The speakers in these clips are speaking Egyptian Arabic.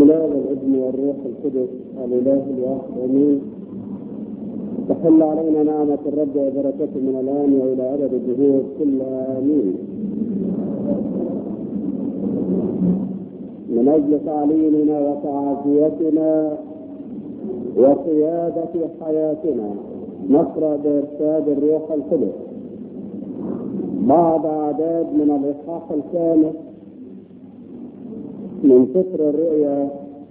الله والابن والروح القدس الاله الواحد امين تحل علينا نعمة الرب وبركته من الآن وإلى أبد الدهور كلها آمين. من أجل تعليمنا وتعافيتنا وقيادة حياتنا نقرأ بإرشاد الروح القدس بعض أعداد من الإصحاح الخامس من سفر الرؤيا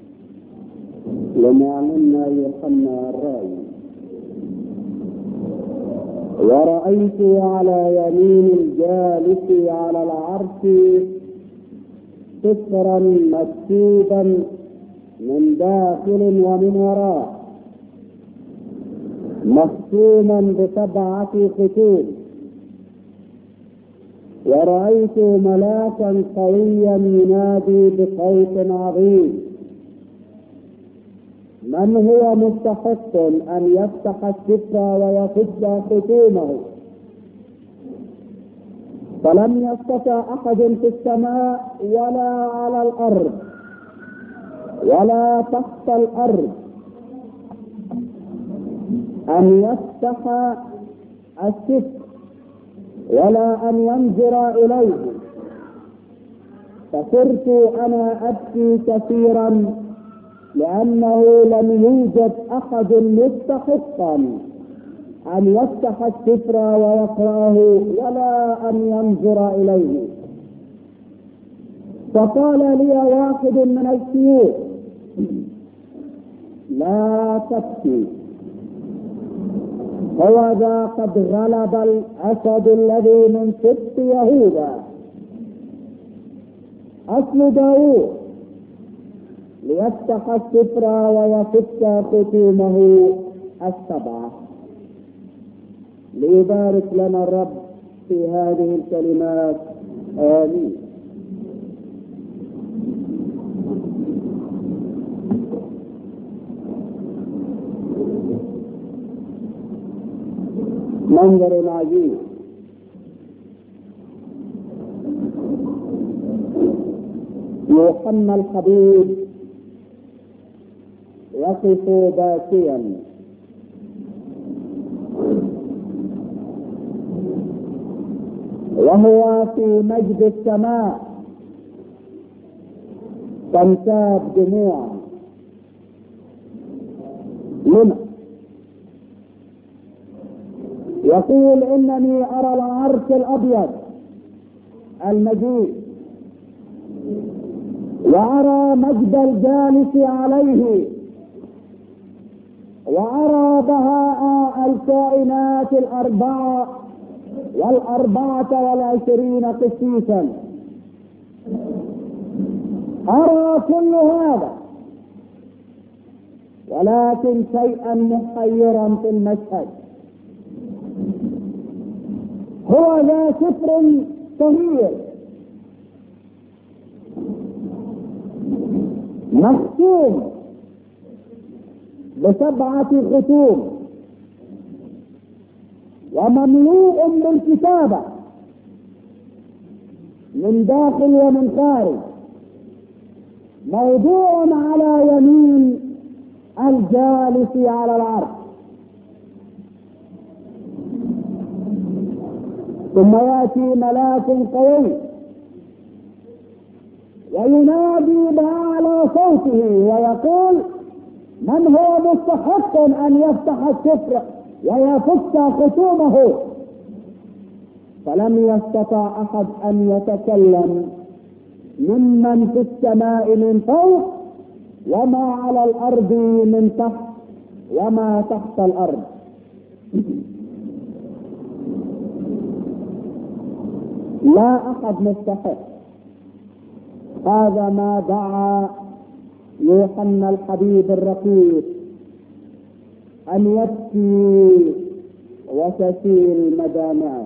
لمعلمنا يوحنا الرائي ورأيت على يمين الجالس على العرش سفرا مكتوبا من داخل ومن وراء مختوما بسبعة ختوم ورأيت ملاكا قويا ينادي بصوت عظيم من هو مستحق أن يفتح السفر ويفك ختومه فلم يستطع أحد في السماء ولا على الأرض ولا تحت الأرض أن يفتح السفر ولا أن ينظر إليه فصرت أنا أبكي كثيرا لأنه لم يوجد أحد مستحقا أن يفتح السفر ويقرأه ولا أن ينظر إليه فقال لي واحد من الشيوخ لا تبكي هو ذا قد غلب الأسد الذي من سبط يهوذا أصل داوود ليفتح السفر ويفك ختومه السبعة ليبارك لنا الرب في هذه الكلمات آمين منظر عجيب يوحنا الحبيب يقف باكيا وهو في مجد السماء تنساب دموعا لما يقول انني ارى العرش الابيض المجيد وارى مجد الجالس عليه وارى بهاء الكائنات الاربعه والاربعه والعشرين قسيسا ارى كل هذا ولكن شيئا محيرا في المشهد هو ذا سفر صغير مختوم بسبعة ختوم ومملوء بالكتابة من داخل ومن خارج موضوع على يمين الجالس على العرش ثم ياتي ملاك قوي وينادي باعلى صوته ويقول من هو مستحق ان يفتح السفر ويفك ختومه فلم يستطع احد ان يتكلم ممن في السماء من فوق وما على الارض من تحت وما تحت الارض لا احد مستحق هذا ما دعا يوحنا الحبيب الرقيق ان يبكي وتسيل مدامعه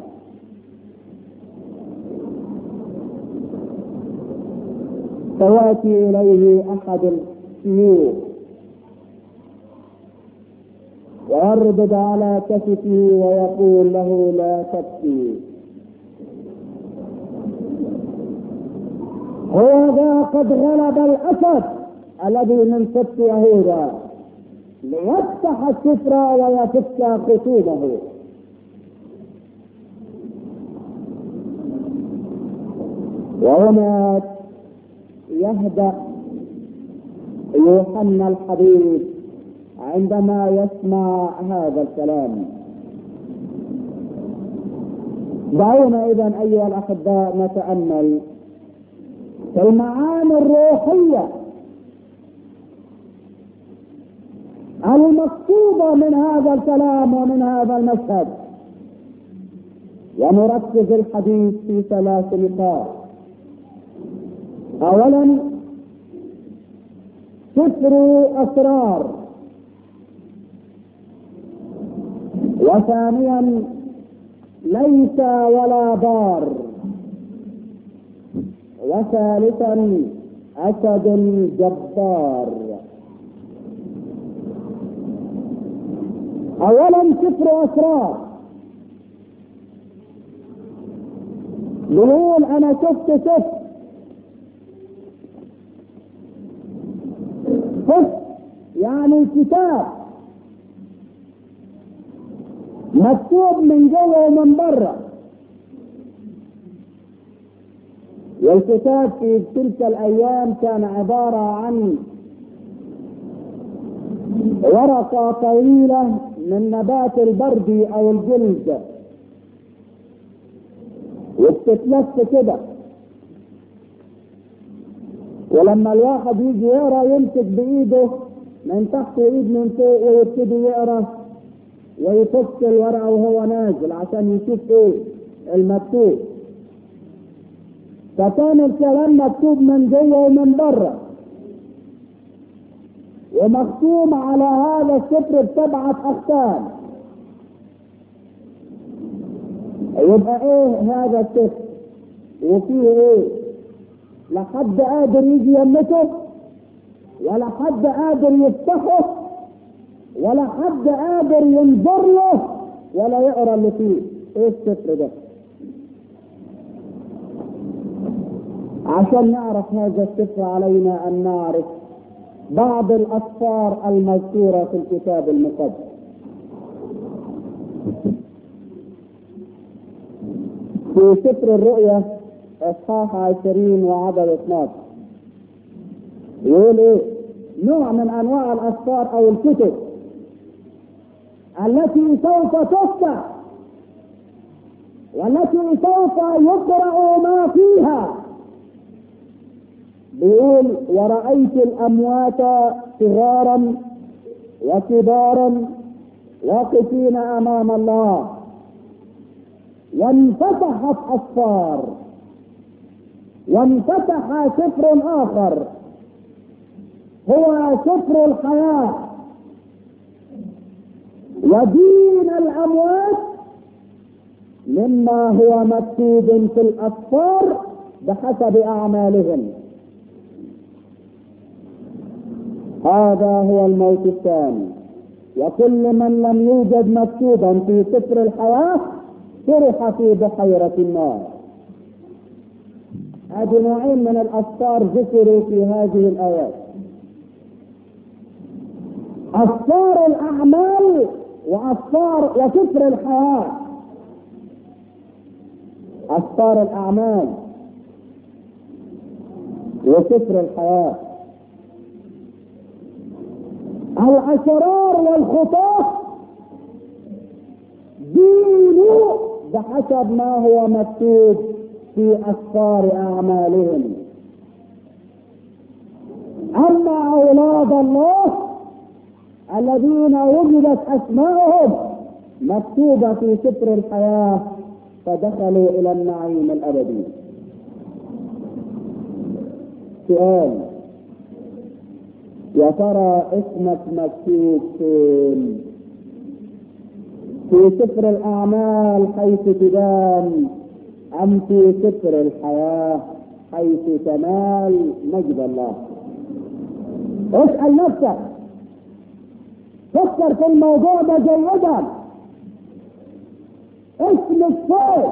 فياتي اليه احد الشيوخ ويردد على كتفه ويقول له لا تبكي هذا قد غلب الاسد الذي من سبط يهوذا ليفتح السفر ويفك خطوبه وهنا يهدأ يوحنا الحبيب عندما يسمع هذا الكلام دعونا اذا ايها الاحباء نتامل في المعاني الروحيه المقصوده من هذا الكلام ومن هذا المشهد ونركز الحديث في ثلاث نقاط اولا سفر اسرار وثانيا ليس ولا ضار وثالثا اسد جبار اولا سفر اسرار بيقول انا شفت شفت شفت يعني كتاب مكتوب من جوه ومن بره والكتاب في تلك الايام كان عباره عن ورقه طويله من نبات البرد او الجلد وبتتلف كده ولما الواحد يجي يقرا يمسك بايده من تحت ايد من فوق ويبتدي يقرا ويفك الورقه وهو نازل عشان يشوف ايه المكتوب فكان الكلام مكتوب من جوه ومن بره ومختوم على هذا السفر بسبعة أختام يبقى ايه هذا السفر وفيه ايه لا حد قادر يجي يمته ولا حد قادر يفتحه ولا حد قادر ينظر له ولا يقرا اللي فيه ايه السفر ده عشان نعرف هذا السفر علينا ان نعرف بعض الاسفار المذكوره في الكتاب المقدس في سفر الرؤيا اصحاح عشرين وعدد 12 يقول ايه نوع من انواع الاسفار او الكتب التي سوف تفتح والتي سوف يقرا ما فيها بيقول ورأيت الأموات صغارا وكبارا واقفين أمام الله وانفتحت أسفار وانفتح سفر آخر هو سفر الحياة ودين الأموات مما هو مكتوب في الأسفار بحسب أعمالهم هذا هو الموت الثاني وكل من لم يوجد مكتوبا في سفر الحياة طرح في بحيرة النار هذه نوعين من الأسفار ذكروا في هذه الآيات أسفار الأعمال وأسفار وسفر الحياة أسفار الأعمال وسفر الحياة الأشرار والخطاة دينوا بحسب ما هو مكتوب في أسفار أعمالهم أما أولاد الله الذين وجدت أسماءهم مكتوبة في سفر الحياة فدخلوا إلى النعيم الأبدي سؤال يا ترى اسمك مكتوب فين في سفر الأعمال حيث تبان أم في سفر الحياة حيث تنال مجد الله اسأل نفسك فكر في الموضوع ده جيدا اسمك فين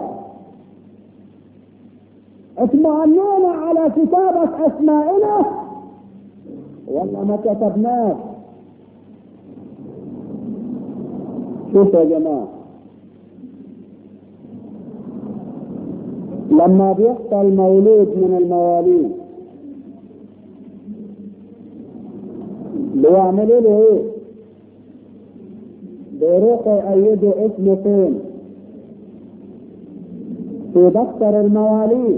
اطمئنونا على كتابة أسمائنا ولا ما كتبناش شوفوا يا جماعة لما بيحصل مولود من المواليد بيعملوا له ايه؟ بيروحوا يأيدوا اسمه فين؟ في دفتر المواليد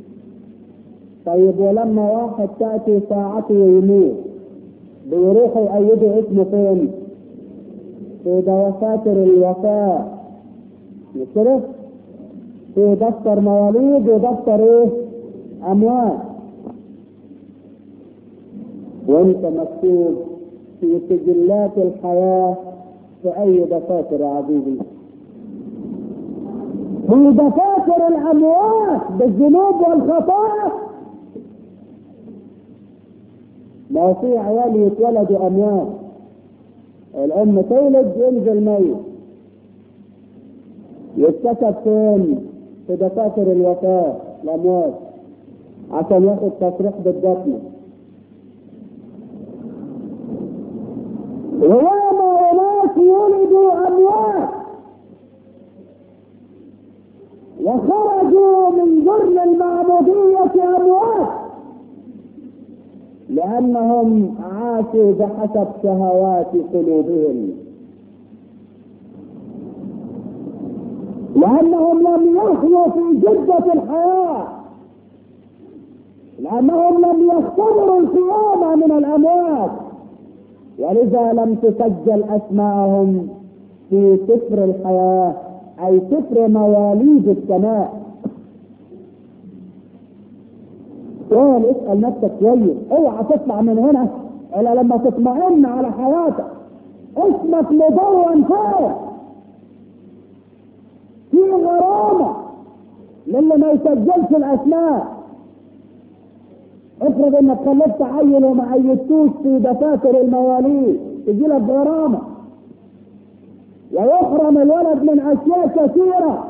طيب ولما واحد تأتي ساعته ويموت بيروحوا يأيدوا اسمه فين؟ في دفاتر الوفاة مش كده؟ في دفتر مواليد ودفتر ايه؟ أموات وانت مكتوب في سجلات الحياة في أي دفاتر يا عزيزي؟ في دفاتر الأموات بالذنوب والخطايا ما هو في عيال يتولدوا أموات الأم تولد ينزل ميت يتكتب فين؟ في دفاتر الوفاة الأموات عشان ياخد تصريح بالدفن وياما أناس ولدوا أموات وخرجوا من ظلم المعبودية أموات لأنهم عاشوا بحسب شهوات قلوبهم لأنهم لم يحيوا في جدة الحياة لأنهم لم يختبروا القيامة من الأموات ولذا لم تسجل أسماءهم في سفر الحياة أي سفر مواليد السماء سؤال اسأل نفسك كويس اوعى تطلع من هنا الا لما تطمئن على حياتك اسمك مدون فوق في غرامة للي ما يسجلش الاسماء افرض انك خلفت عيل وما عيدتوش في دفاتر المواليد تجي لك غرامة ويحرم الولد من اشياء كثيره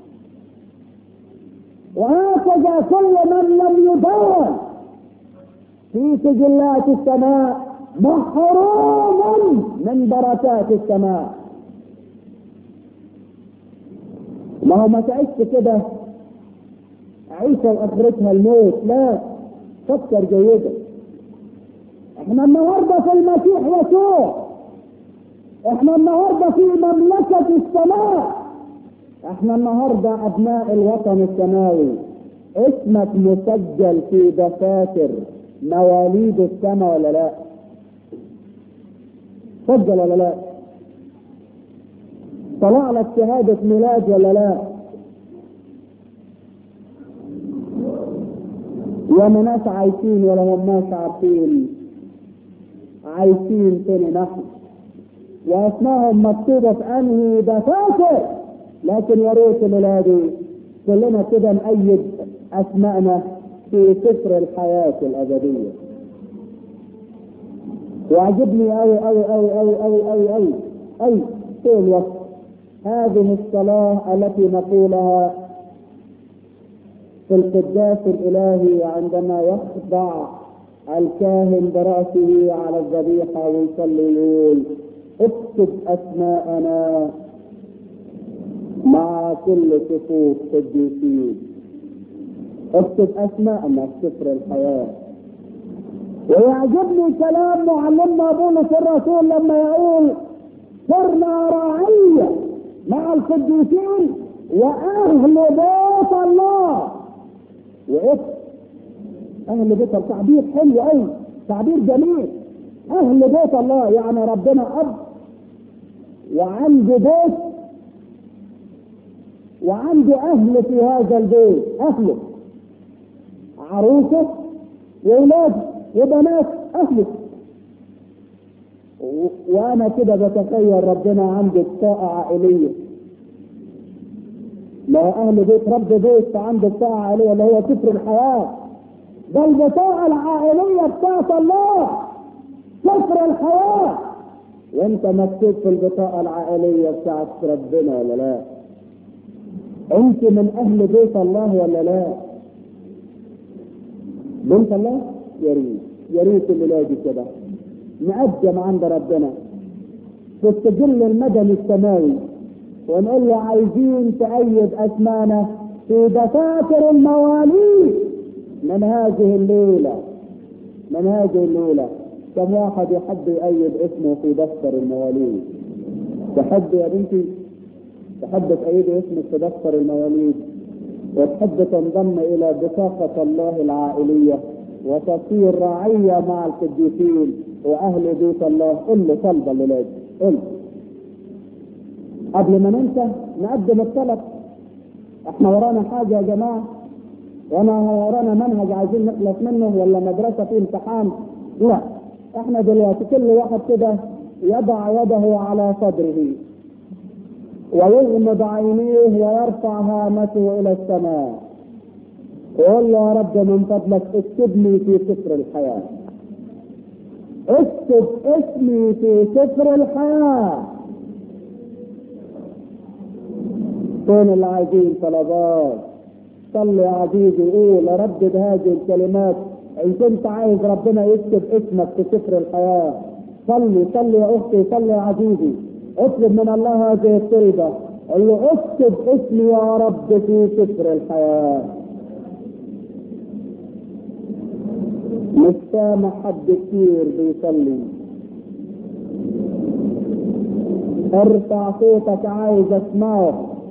وهكذا كل من لم يدون في سجلات السماء محروم من بركات السماء ما هو ما تعيش كده عيشة واخرتها الموت لا فكر جيدا احنا النهارده في المسيح يسوع احنا النهارده في مملكة السماء احنا النهارده ابناء الوطن السماوي اسمك مسجل في دفاتر مواليد السماء ولا لا سجل ولا لا طلع لك شهادة ميلاد ولا لا يا ناس عايشين ولا هم ناس عارفين عايشين فين نحن واسمائهم مكتوبة في انهي دفاتر لكن يا ريت ميلادي كلنا كده نأيد أسمائنا في سفر الحياة الأبدية. وعجبني أوي أوي أوي أوي أوي أوي أوي أي طول الوقت هذه الصلاة التي نقولها في القداس الإلهي عندما يخضع الكاهن برأسه على الذبيحة ويصلي يقول اكتب أسماءنا مع كل صفوف قديسين اكتب اسماءنا في سفر الحياه ويعجبني كلام معلمنا بولس الرسول لما يقول صرنا راعية مع القديسين واهل بيت الله وايه اهل بيت الله تعبير حلو قوي تعبير جميل اهل بيت الله يعني ربنا اب وعنده بيت وعنده أهل في هذا البيت أهله عروسه وأولاده وبنات أهله وأنا كده بتخيل ربنا عنده بطاقة عائلية لو أهل بيت رب بيت فعنده بطاقة عائلية اللي هو سفر الحياة ده البطاقة العائلية بتاعت الله سفر الحياة وانت مكتوب في البطاقة العائلية بتاعت ربنا ولا لا؟ انت من اهل بيت الله ولا لا بنت الله يا ريت يا ريت الليله كده نقدم عند ربنا في السجل المدني السماوي ونقول له عايزين تأيد أسمانا في دفاتر المواليد من هذه الليلة من هذه الليلة كم واحد يحب يأيد اسمه في دفتر المواليد تحب يا بنتي تحب تأيد اسمك في دفتر المواليد وتحب تنضم إلى بطاقة الله العائلية وتصير راعية مع القديسين وأهل بيت الله قل له طلبة لله قل قبل ما ننسى نقدم الطلب احنا ورانا حاجة يا جماعة وانا ورانا منهج عايزين نخلص منه ولا مدرسة في امتحان لا احنا دلوقتي كل واحد كده يضع يده على صدره ويغمض عينيه ويرفع هامته الى السماء ويقول له يا رب من فضلك اكتبني في سفر الحياة اكتب اسمي في سفر الحياة كون اللي عايزين طلبات صلي يا عزيزي قول ردد هذه الكلمات ان كنت عايز ربنا يكتب اسمك في سفر الحياة صلي صلي يا اختي صلي يا عزيزي اطلب من الله هذه الطلبة قل له اكتب اسمي يا رب في سفر الحياة مش سامع حد كتير بيصلي ارفع صوتك عايز اسمعه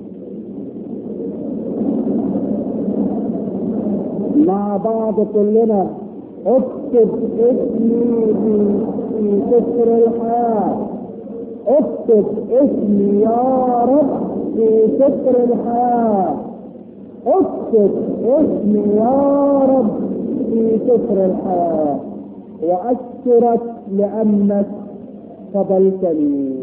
مع بعض كلنا اكتب اسمي في في سفر الحياة اكتب اسمي يا رب في سفر الحياة اكتب اسمي يا رب في سفر الحياة واشكرك لانك قبلتني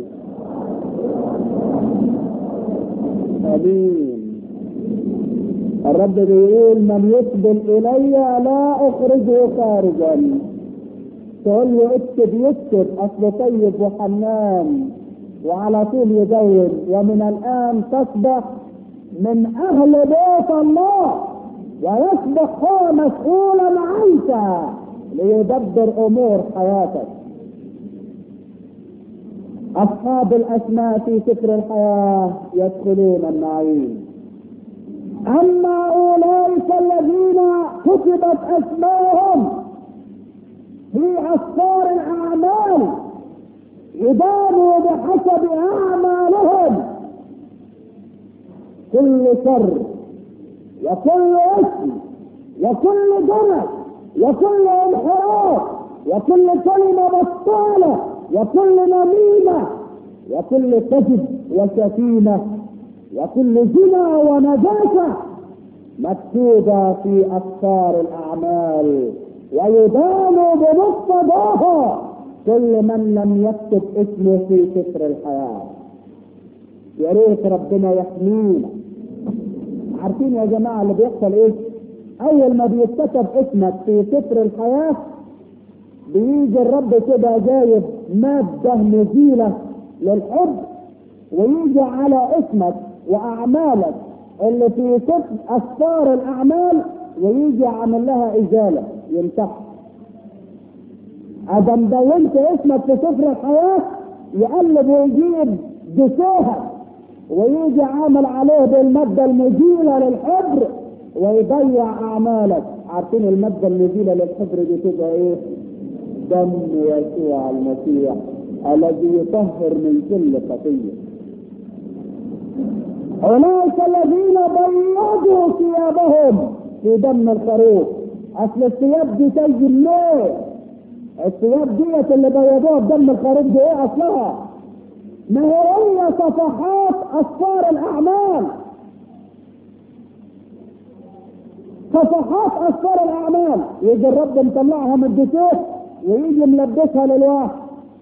امين الرب بيقول من يقبل الي لا اخرجه خارجا تقول له اكتب يكتب اصله طيب وحنان وعلى طول يزود ومن الان تصبح من اهل بيت الله ويصبح هو مسؤولا عنك ليدبر امور حياتك اصحاب الاسماء في سفر الحياه يدخلون النعيم اما اولئك الذين كتبت اسماءهم في اسفار الاعمال يدانوا بحسب اعمالهم كل شر وكل اسم وكل جنس وكل انحراف وكل كلمة بطالة وكل نميمة وكل كذب وشتيمة وكل زنا ونجاسة مكتوبة في أسفار الأعمال ويدان بمقتضاها كل من لم يكتب اسمه في سفر الحياة يا ريت ربنا يحمينا عارفين يا جماعة اللي بيحصل ايه اول ما بيتكتب اسمك في سفر الحياة بيجي الرب كده جايب مادة مزيلة للحب ويجي على اسمك واعمالك اللي في سفر اسفار الاعمال ويجي عامل لها ازالة يمسحها ادم دونت اسمك في سفر الحياة يقلب ويجيب جسوها ويجي عامل عليه بالمادة المزيلة للحبر ويضيع أعمالك عارفين المادة المزيلة للحبر دي تبقى إيه؟ دم يسوع المسيح الذي يطهر من كل خطية أولئك الذين بيضوا ثيابهم في دم الخروف أصل الثياب دي تيجي ليه؟ الثياب ديت اللي بيضوها بدم الخروف دي إيه أصلها؟ ما هي صفحات اسفار الاعمال صفحات اسفار الاعمال يجي الرب مطلعها من الدسوس ويجي ملبسها للواحد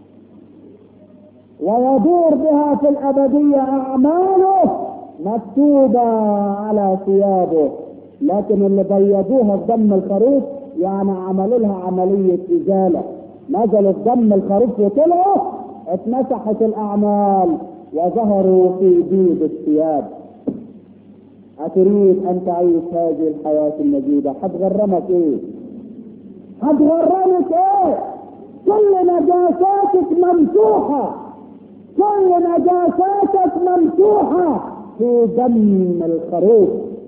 ويدور بها في الابديه اعماله مكتوبه على ثيابه لكن اللي بيضوها بدم الخروف يعني عملوا لها عمليه ازاله نزلوا بدم الخروف وطلعوا اتمسحت الاعمال وظهروا في بيض الثياب أتريد أن تعيش هذه الحياة المجيدة حتغرمك إيه؟ هتغرمك ايه كل نجاساتك ممسوحة كل نجاساتك ممسوحة في دم الخروف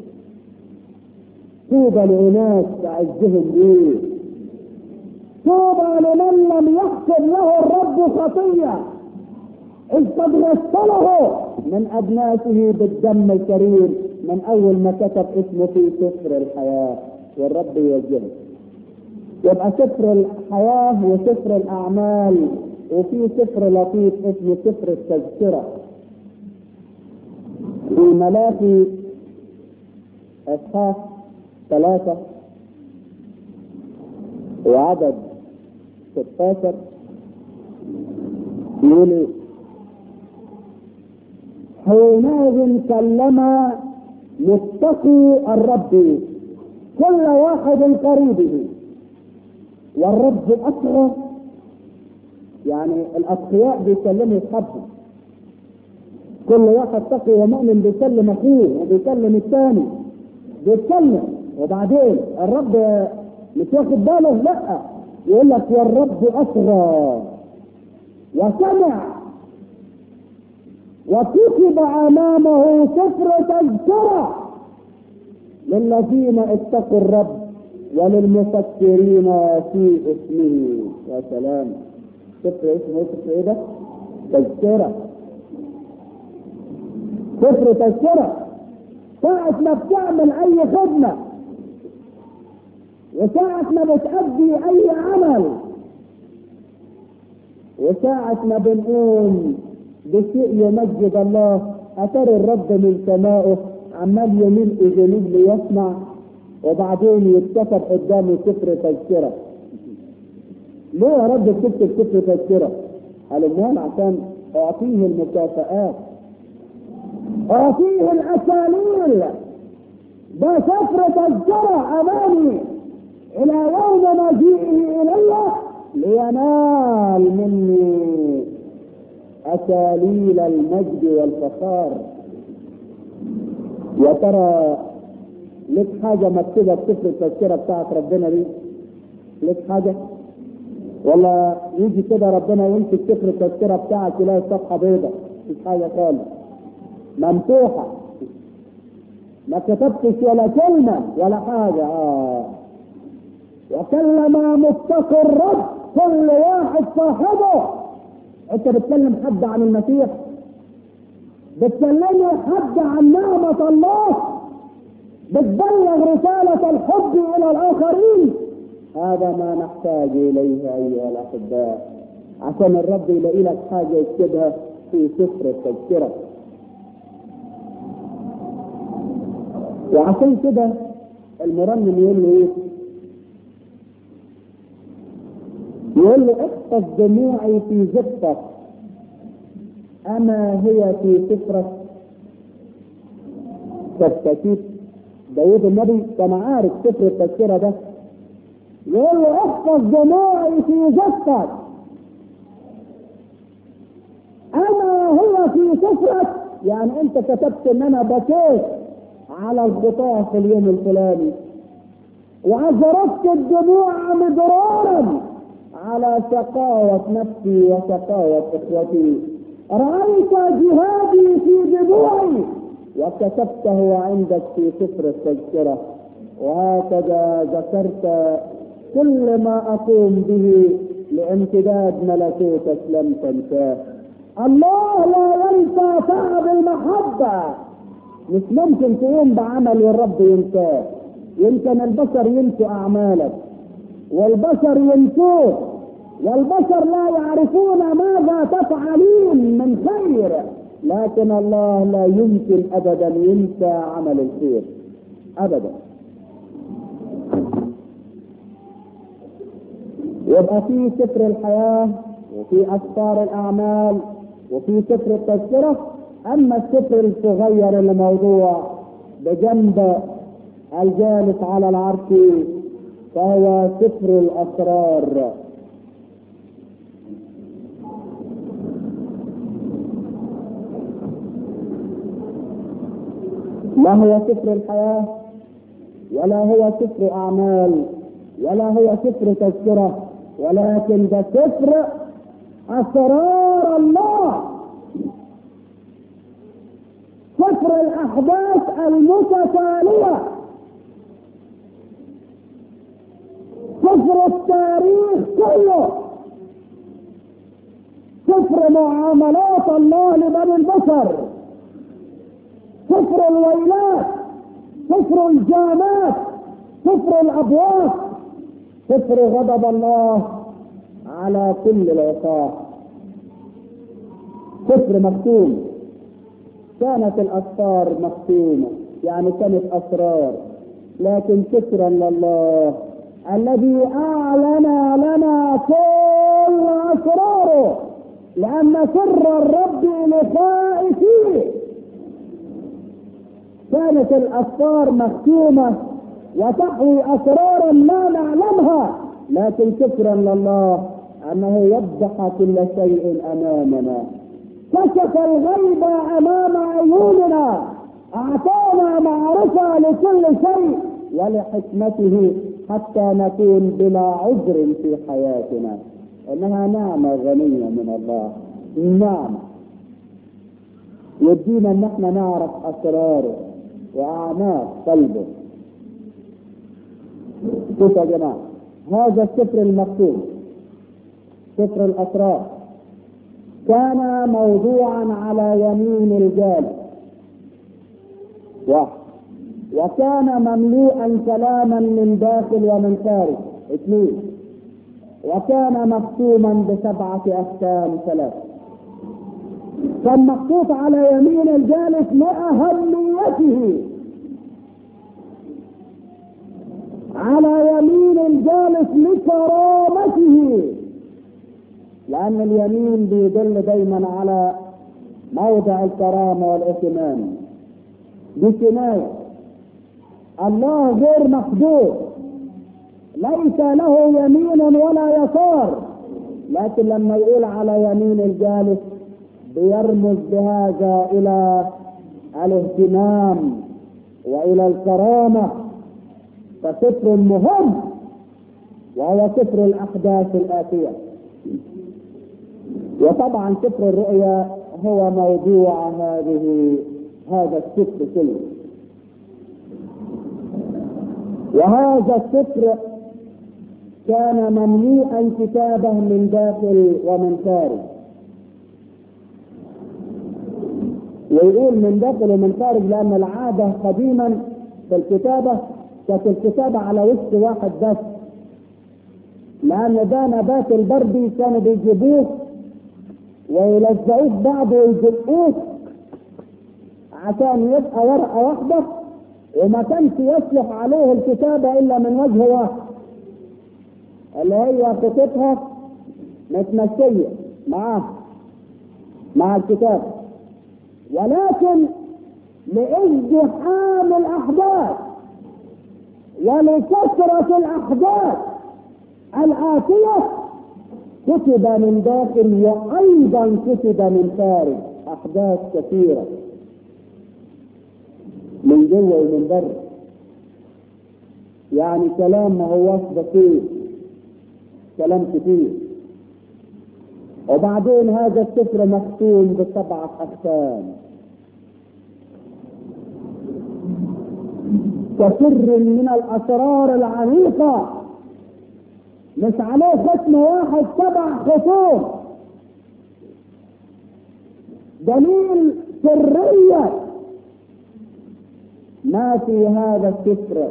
طوبى لأناس تعزهم ليه طوبى لمن لم يحسب له الرب خطية إذ قد غسله من أجناسه بالدم الكريم من أول ما كتب اسمه في سفر الحياة والرب يوجهه يبقى سفر الحياة وسفر الأعمال وفي سفر لطيف اسمه سفر التذكرة في ملاكي اصحاح ثلاثة وعدد 16 يقول حينئذ كلم متقي الرب كل واحد قريبه والرب أسرى يعني الأتقياء بيكلموا أصحابهم كل واحد تقي ومؤمن بيكلم أخوه وبيكلم الثاني بيتكلم وبعدين الرب مش واخد باله لا يقول لك والرب أسرى وسمع وكتب أمامه سفر تذكرة للذين اتقوا الرب وللمفكرين في اسمه يا سلام سفر اسمه سفر ايه ده؟ تذكرة سفر تذكرة ساعة ما بتعمل أي خدمة وساعة ما بتأدي أي عمل وساعة ما بنقوم بشيء يمجد الله أثر الرب من سمائه عمال يميل جميل ليسمع وبعدين يتكتب قدامه سفر تذكرة ليه يا رب بتكتب سفر تذكرة؟ قال امال عشان اعطيه المكافآت اعطيه الاساليل ده سفر تذكرة امامي الى يوم مجيئه الي لينال مني اساليل المجد والفخار يا ترى لك حاجة مكتوبة في سفر التذكرة بتاعت ربنا دي؟ لك حاجة؟ ولا يجي كده ربنا يمسك سفر التذكرة بتاعك يلاقي صفحة بيضاء مفيش حاجة خالص ممسوحة ما كتبتش ولا كلمة ولا حاجة آه. وكلم متقي الرب كل واحد صاحبه انت بتكلم حد عن المسيح بتكلمي حد عن نعمة الله بتبلغ رسالة الحب إلى الآخرين هذا ما نحتاج إليه أيها الأحباء عشان الرب يلاقي لك حاجة يكتبها في سفر التذكرة وعشان كده المرنم يقول له ايه؟ يقول له احفظ دموعي في زفتك أما هي في سفرك تفتكيت داود النبي كان عارف سفر التذكرة ده يقول له احفظ دموعي في زفتك أما هي في سفرك يعني أنت كتبت إن أنا بكيت على الخطاة في اليوم الفلاني وعذرت الدموع مدرارا على شقاوة نفسي وشقاوة إخوتي رأيت جهادي في دموعي وكتبته عندك في سفر التذكرة وهكذا ذكرت كل ما أقوم به لامتداد ملكوتك لم تنساه الله لا ينسى تعب المحبة مش ممكن تقوم بعمل والرب ينساه يمكن البشر ينسوا أعمالك والبشر ينسوه والبشر لا يعرفون ماذا تفعلين من خير لكن الله لا يمكن ابدا ينسى عمل الخير ابدا يبقى في سفر الحياة وفي أسفار الأعمال وفي سفر التذكرة أما السفر الصغير الموضوع بجنب الجالس على العرش فهو سفر الأسرار لا هو سفر الحياة ولا هو سفر أعمال ولا هو سفر تذكرة ولكن ده سفر أسرار الله سفر الأحداث المتتالية سفر التاريخ كله سفر معاملات الله لبني البشر سفر الويلات سفر الجامات سفر الابواب سفر غضب الله على كل العصاة سفر مختوم كانت الاسفار مختومه يعني كانت اسرار لكن شكرا لله الذي اعلن لنا كل اسراره لان سر الرب لخائفيه كانت الاسفار مختومه وتحوي اسرارا لا نعلمها لكن شكرا لله انه وضح كل شيء امامنا كشف الغيب امام عيوننا اعطانا معرفه لكل شيء ولحكمته حتى نكون بلا عذر في حياتنا انها نعمه غنيه من الله نعمه يدينا ان احنا نعرف اسراره واعماق قلبه شوف يا جماعه هذا السفر المكتوب سفر الاسرار كان موضوعا على يمين الجال واحد وكان مملوءا كلاما من داخل ومن خارج اثنين وكان مختوما بسبعة أختام ثلاثة كان محطوط على يمين الجالس لأهميته على يمين الجالس لكرامته لأن اليمين بيدل دايما على موضع الكرامة والاهتمام بكناية الله غير محدود ليس له يمين ولا يسار لكن لما يقول على يمين الجالس بيرمز بهذا الى الاهتمام والى الكرامه فسفر مهم وهو سفر الاحداث الاتيه وطبعا سفر الرؤيا هو موضوع هذه هذا السفر كله وهذا السفر كان مملوءا كتابه من داخل ومن خارج ويقول من داخل ومن خارج لان العاده قديما في الكتابه كانت الكتابه على وش واحد بس لان ده نبات البردي كانوا بيجيبوه ويلزقوه بعض ويدقوه عشان يبقى ورقه واحده وما كانش يصلح عليه الكتابه الا من وجه واحد اللي هي خطتها متمشيه معاه مع الكتاب ولكن لازدحام الاحداث ولكثرة الأحداث الآتية كتب من داخل وأيضا كتب من خارج أحداث كثيرة من جوه ومن بره يعني كلام ما هوش بسيط كلام كتير وبعدين هذا السفر مختوم بسبعة أقسام كسر من الأسرار العميقة مش عليه ختم واحد سبع خطوط دليل سرية ما في هذا السفر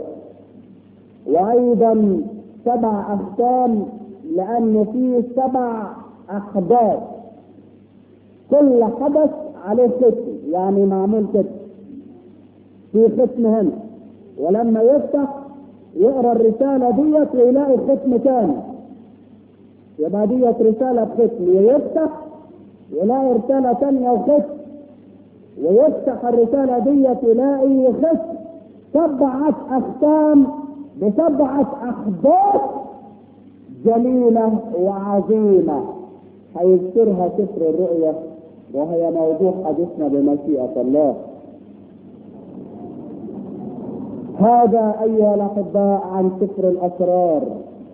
وأيضا سبع أختام لأن فيه سبع أحداث كل حدث عليه ختم يعني معمول كده في ختم هنا ولما يفتح يقرا الرساله ديت ويلاقي ختم تاني يبقى ديت رساله بختم يفتح يلاقي رساله تانية وختم ويفتح الرساله ديت يلاقي ختم سبعة أختام بسبعة أحداث جليلة وعظيمة هيذكرها سفر الرؤيا وهي موضوع حديثنا بمشيئة الله هذا ايها الاحباء عن سفر الاسرار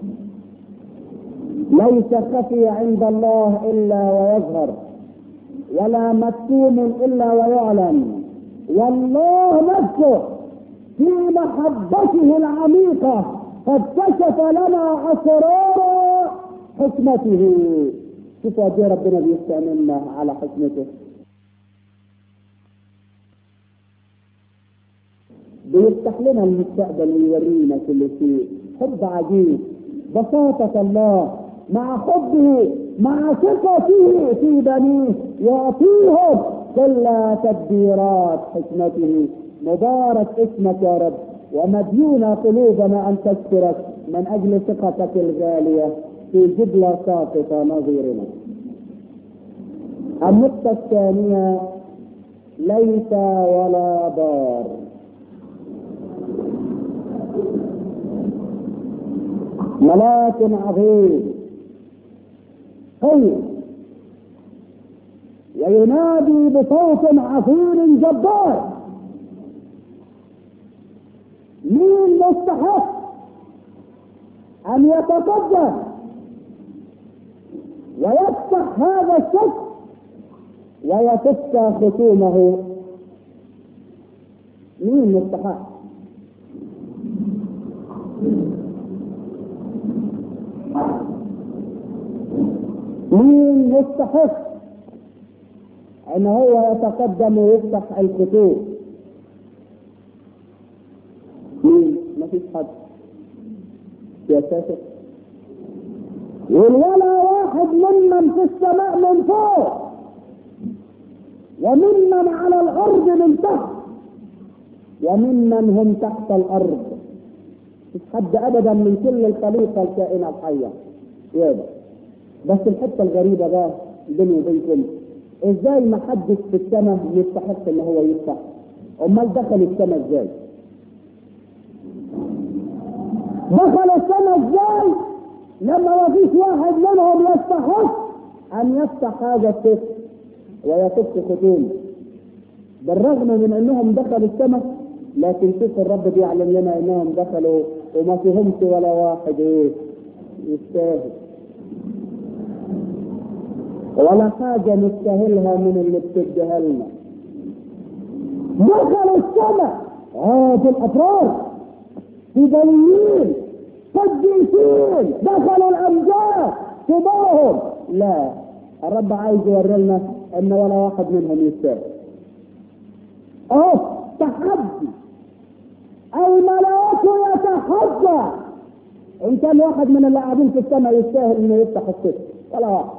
ليس خفي عند الله الا ويظهر ولا مكتوم الا ويعلن والله نفسه في محبته العميقه قد كشف لنا اسرار حكمته شوفوا قد ايه ربنا بيستعملنا على حكمته بيفتح لنا المستقبل ويورينا كل شيء حب عجيب بساطة الله مع حبه مع ثقته في بنيه يعطيهم كل تدبيرات حكمته مبارك اسمك يا رب ومديون قلوبنا ان تشكرك من اجل ثقتك الغاليه في جبلة ساقطة نظيرنا النقطة الثانية ليس ولا ضار ملاك عظيم قوي وينادي بصوت عظيم جبار مين مستحق ان يتقدم ويفتح هذا الشك ويفك خصومه مين مستحق مين مستحق ان هو يتقدم ويفتح الخطوط مين مفيش حد يا ساتر ولا واحد ممن في السماء من فوق وممن على الارض من تحت وممن هم تحت الارض مش حد ابدا من كل الخليقه الكائنه الحيه يابا بس الحته الغريبه بقى بيني وبينكم ازاي ما حدش في السماء يستحق ان هو يفتح امال دخل السماء ازاي دخل السماء ازاي لما ما فيش واحد منهم يستحق ان يفتح هذا السفر ويفك ختومه بالرغم من انهم دخلوا السماء لكن شوف الرب بيعلم لنا انهم دخلوا وما فيهمش ولا واحد ايه يستاهل ولا حاجة نستاهلها من اللي بتديها لنا دخلوا السماء اه في الأطراف في بنيين قديسين دخلوا الأمجاد كبارهم لا الرب عايز يوري لنا ان ولا واحد منهم يستاهل اهو تحدي الملاك يتحدى ان كان واحد من اللي قاعدين في السماء يستاهل انه يفتح السجن ولا واحد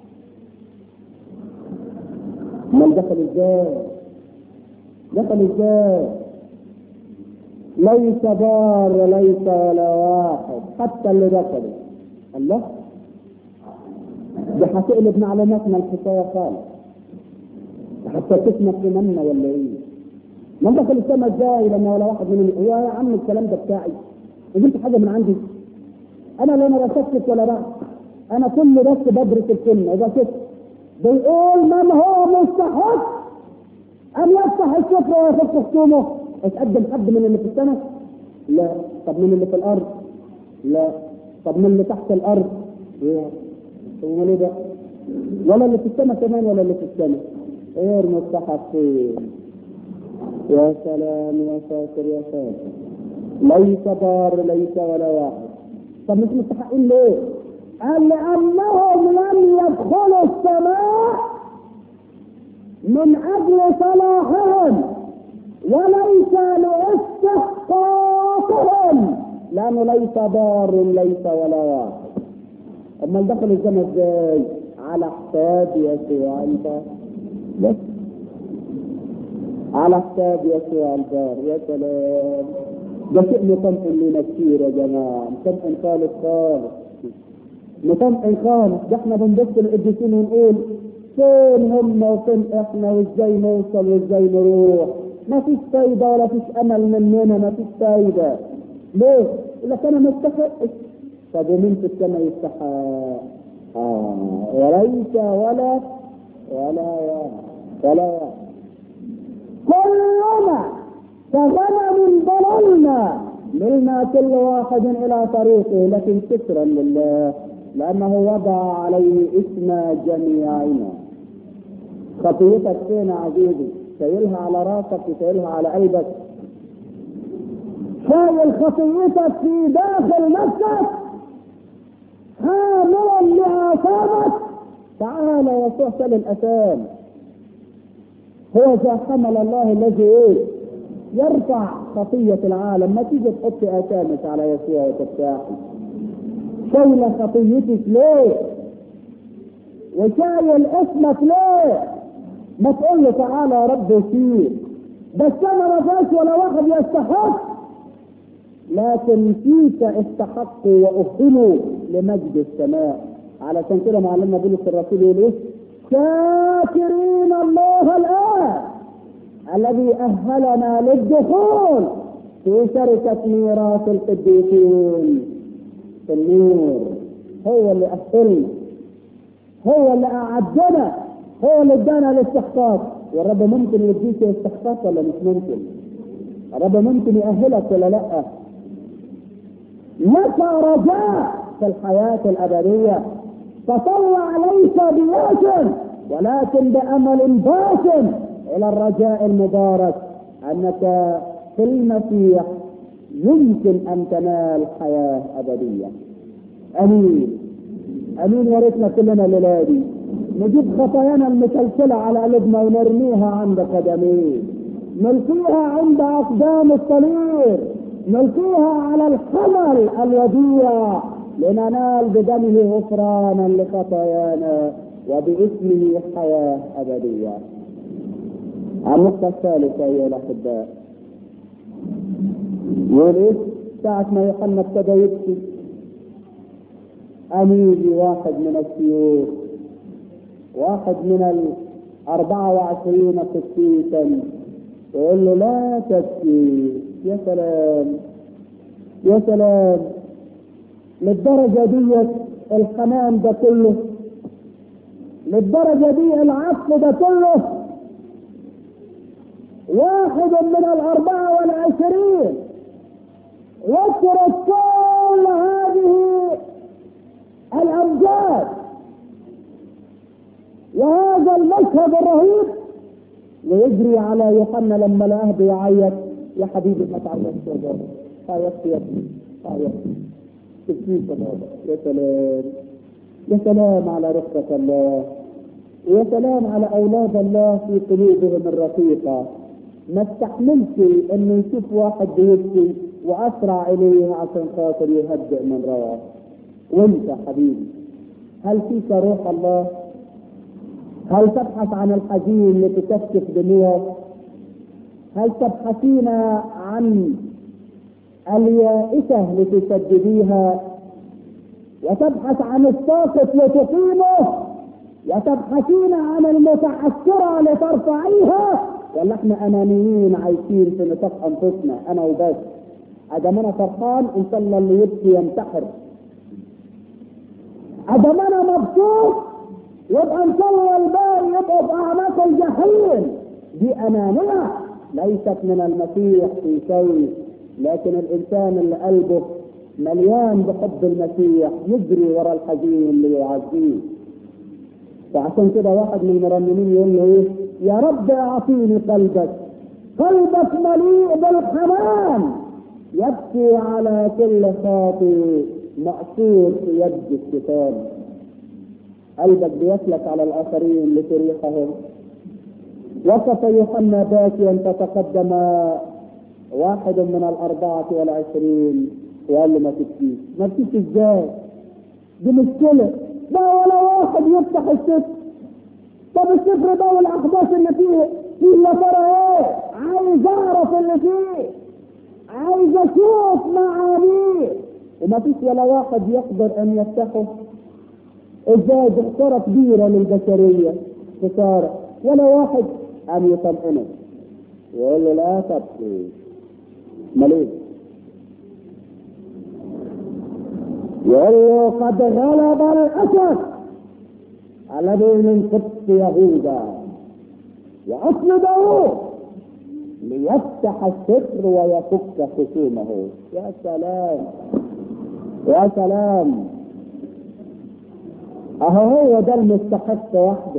امال دخل ازاي دخل ازاي ليس بار ليس ولا واحد حتى اللي دخلوا الله دي هتقلب معلوماتنا الحكايه خالص حتى تسمع ايماننا ولا ايه ما دخل السما ازاي لما ولا واحد من هو يا عم الكلام ده بتاعي وجبت حاجه من عندي انا لا انا بشكك ولا لا انا كل بس بدرس الكلمه اذا كنت بيقول من هو مستحق ان يفتح السفر ويفك خصومه اتقدم حد من اللي في السماء لا طب من اللي في الارض لا طب من اللي تحت الارض لا هو ليه ده ولا اللي في السماء كمان ولا اللي في السماء غير مستحقين يا سلام يا ساتر يا ساتر ليس بار ليس ولا واحد طب مش مستحقين ليه؟ قال لأنهم لم يدخلوا السماء من أجل صلاحهم وليس لاستحقاقهم لأنه ليس بار ليس ولا واحد أمال دخلوا السماء ازاي؟ على حساب يسوع البار بس على حساب يسوع البار يا سلام ده شيء مطمئن لنا كتير يا جماعه مطمئن خالص خالص مطمئن خالص ده احنا بنبص للقديسين ونقول فين هم وفين احنا وازاي نوصل وازاي نروح ما فيش فايدة ولا فيش امل مننا ما فيش فايدة ليه؟ يقول لك انا مستحق طب ومين في السماء يستحق؟ اه وليس ولا ولا ولا ولا كلنا كغنم ضللنا ملنا كل واحد الى طريقه لكن شكرا لله لانه وضع عليه اسم جميعنا خطيتك فين يا عزيزي شايلها على راسك وشايلها على قلبك شايل خطيتك في داخل نفسك حاملا لآثامك تعال يسوع سل الأثام هو ذا حمل الله الذي ايه يرفع خطية العالم ما تيجي تحط آثامك على يسوع وترتاحي شايلة خطيتك ليه وشايل اسمك ليه ما تقول له تعالى يا رب فيه بس انا ما فيش ولا واحد يستحق لكن فيك استحقوا واهلوا لمجد السماء علشان كده معلمنا بولس الرسول يقول ايه؟ شاكرين الله الان الذي اهلنا للدخول في شركة ميراث القديسين في النور هو اللي أهلنا هو اللي أعدنا هو اللي ادانا الاستحقاق والرب ممكن يديك استحقاق ولا مش ممكن الرب ممكن يأهلك ولا لا لك رجاء في الحياة الأبدية فطلع ليس بياس ولكن بأمل باسم إلى الرجاء المبارك أنك في المسيح يمكن أن تنال حياة أبدية أمين أمين يا ريتنا كلنا الليلة دي نجيب خطايانا المسلسلة على قلبنا ونرميها عند قدميه نلقيها عند أقدام الصليب نلقيها على الحمل الوديع لننال بدمه غفرانا لخطايانا وباسمه حياة أبدية النقطة الثالثة أيها الأحباء يقول إيه ساعة ما يوحنا ابتدى يبكي أميلي واحد من السيوف واحد من الأربعة وعشرين قسيسا يقول له لا تبكي يا سلام يا سلام للدرجة دي الحنان ده كله للدرجة دي العفو ده كله واحد من الأربعة والعشرين يترك كل هذه الأمجاد وهذا المشهد الرهيب ويجري على يوحنا لما لقاه بيعيط يا حبيبي ما تعيطش يا بابا عيطت يا ابني عيطت تبكيش يا بابا يا سلام يا سلام على رفقة الله ويا سلام على أولاد الله في قلوبهم الرقيقة ما استحملش انه يشوف واحد بيبكي واسرع اليه عشان خاطر يهدئ من روعه وانت حبيبي هل فيك روح الله هل تبحث عن الحزين لتكشف دموعك هل تبحثين عن اليائسة لتسدديها وتبحث عن الساقط لتقيمه وتبحثين عن المتعثرة لترفعيها ولا احنا انانيين عايشين في نطاق انفسنا انا وبس ادام انا فرحان ان شاء الله اللي يبكي ينتحر ادام انا مبسوط يبقى ان شاء الله الباقي يبقوا في اعناق الجحيم دي انانيه ليست من المسيح في شيء لكن الانسان اللي قلبه مليان بحب المسيح يجري ورا الحزين ليعزيه فعشان كده واحد من المرنمين يقول له ايه يا رب اعطيني قلبك قلبك مليء بالحنان يبكي على كل خاطئ مأسور في يد الشيطان قلبك بيسلك على الاخرين لتريحهم وقف يوحنا باكيا تتقدم واحد من الأربعة والعشرين وقال له ما تبكيش ما تبكيش ازاي دي مشكلة ده ولا واحد يفتح السفر طب السفر ده والأحداث اللي فيه فيه يا ترى ايه عايز أعرف اللي فيه عايز أشوف معانيه وما فيش ولا واحد يقدر أن يفتحه ازاي دي خسارة كبيرة للبشرية خسارة ولا واحد أن يطمئنه يقول له لا تبكي مليك يقول له قد غلب الأسد الذي من قبط يهوذا وأصل داوود ليفتح الستر ويفك خصومه يا سلام يا سلام اهو هو ده المستحق وحده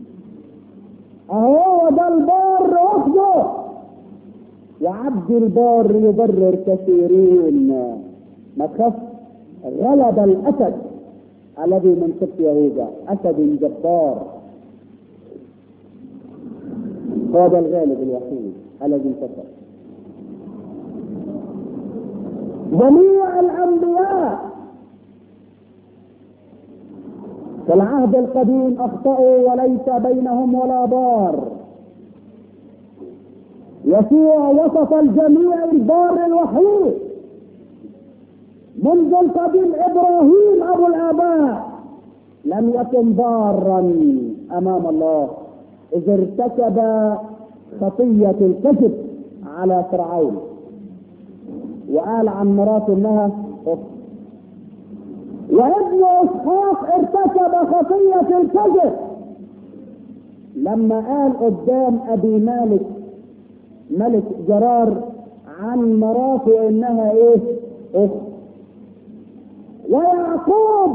اهو هو ده البار وحده وعبد البار يبرر كثيرين ما تخاف غلب الاسد الذي من سبط يهوذا اسد جبار هو ده الغالب الوحيد الذي انتصر جميع الانبياء في العهد القديم اخطاوا وليس بينهم ولا بار يسوع وصف الجميع البار الوحيد منذ القديم ابراهيم ابو الاباء لم يكن بارا امام الله اذ ارتكب خطيه الكذب على فرعون وقال عن مراته انها اخت وابن اسحاق ارتكب خطيه الكذب لما قال قدام ابي مالك ملك جرار عن مراته انها ايه اخت ويعقوب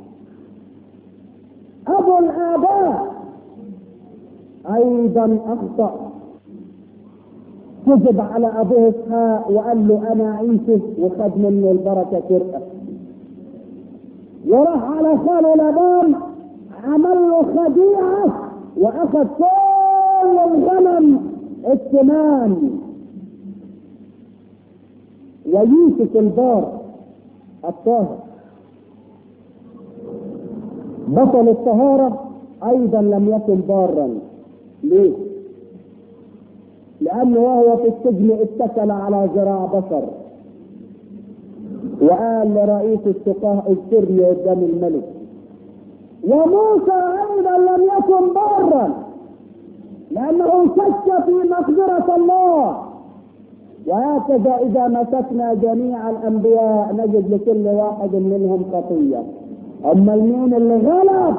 ابو الاباء ايضا اخطا كذب على ابوه اسحاق وقال له انا عيسى وخد منه البركه سرقه وراح على خاله لبان عمل له خديعه واخذ كل الغنم التمام ويوسف البار الطاهر بطل الطهارة أيضا لم يكن بارا ليه؟ لأنه وهو في السجن اتكل على ذراع بشر وقال لرئيس السقاه اذكرني قدام الملك وموسى أيضا لم يكن بارا لأنه شك في مقدرة الله وهكذا إذا مسكنا جميع الأنبياء نجد لكل واحد منهم خطية أما مين اللي غلط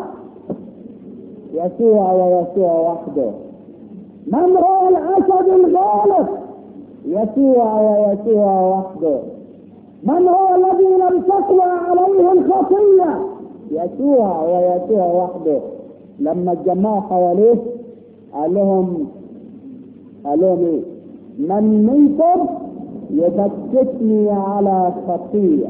يسوع ويسوع وحده من هو الأسد الغالب يسوع ويسوع وحده من هو الذي لم تقوى عليه الخطية يسوع ويسوع وحده لما الجماعة حواليه قال لهم قال لهم ايه من منكم يبكتني على خطيه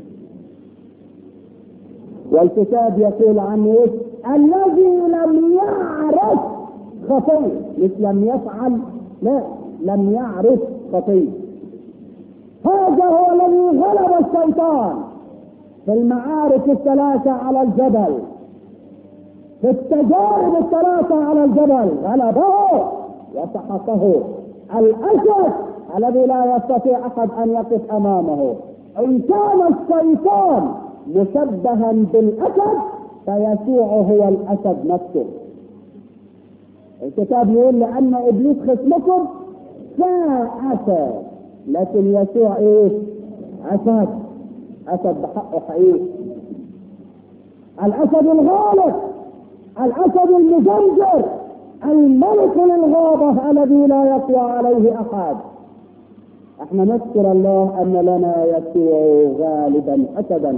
والكتاب يقول عنه ايه الذي لم يعرف خطيه مش لم يفعل لا لم يعرف خطيه هذا هو الذي غلب الشيطان في المعارك الثلاثة على الجبل في التجارب الثلاثة على الجبل غلبه وسحقه الأسد الذي لا يستطيع أحد أن يقف أمامه إن كان الشيطان مشبها بالاسد فيسوع هو الاسد نفسه الكتاب يقول لان ابليس خصمكم فاسد لكن يسوع ايه اسد اسد بحقه حقيقي الاسد الغالب الاسد المزمجر الملك للغابة الذي لا يقوى عليه احد احنا نشكر الله ان لنا يسوع غالبا اسدا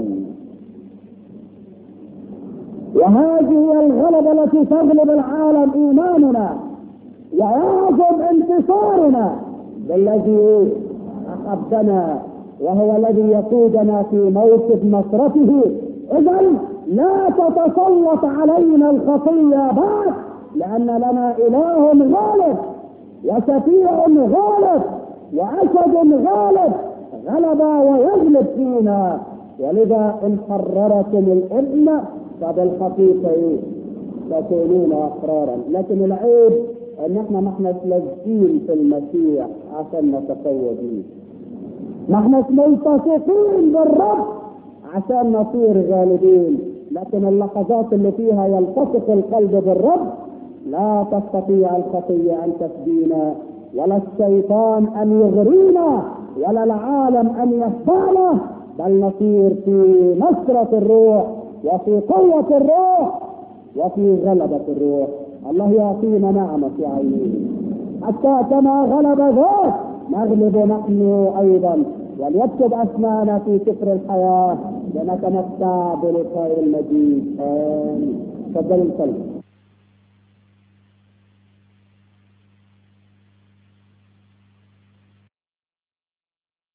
وهذه هي الغلبة التي تغلب العالم إيماننا ويعظم انتصارنا بالذي أحبنا وهو الذي يقودنا في موكب نصرته إذا لا تتسلط علينا الخطية بعد لأن لنا إله غالب وشفيع غالب وأسد غالب غلب ويغلب فينا ولذا إن حررتم الابن فبالحقيقة إيه؟ تكونون أحرارا لكن العيب ان احنا ما احنا لازقين في المسيح عشان نتقوى بيه ما احنا ملتصقين بالرب عشان نصير غالبين لكن اللحظات اللي فيها يلتصق القلب بالرب لا تستطيع الخطية أن تفدينا ولا الشيطان أن يغرينا ولا العالم أن يخدعنا بل نصير في نصرة الروح وفي قوة الروح وفي غلبة الروح الله يعطينا نعمة في عينيه حتى كما غلب ذاك نغلب نحن ايضا وليكتب اسماءنا في سفر الحياه لنتمتع بلقاء المجيد امين تفضل الكلمه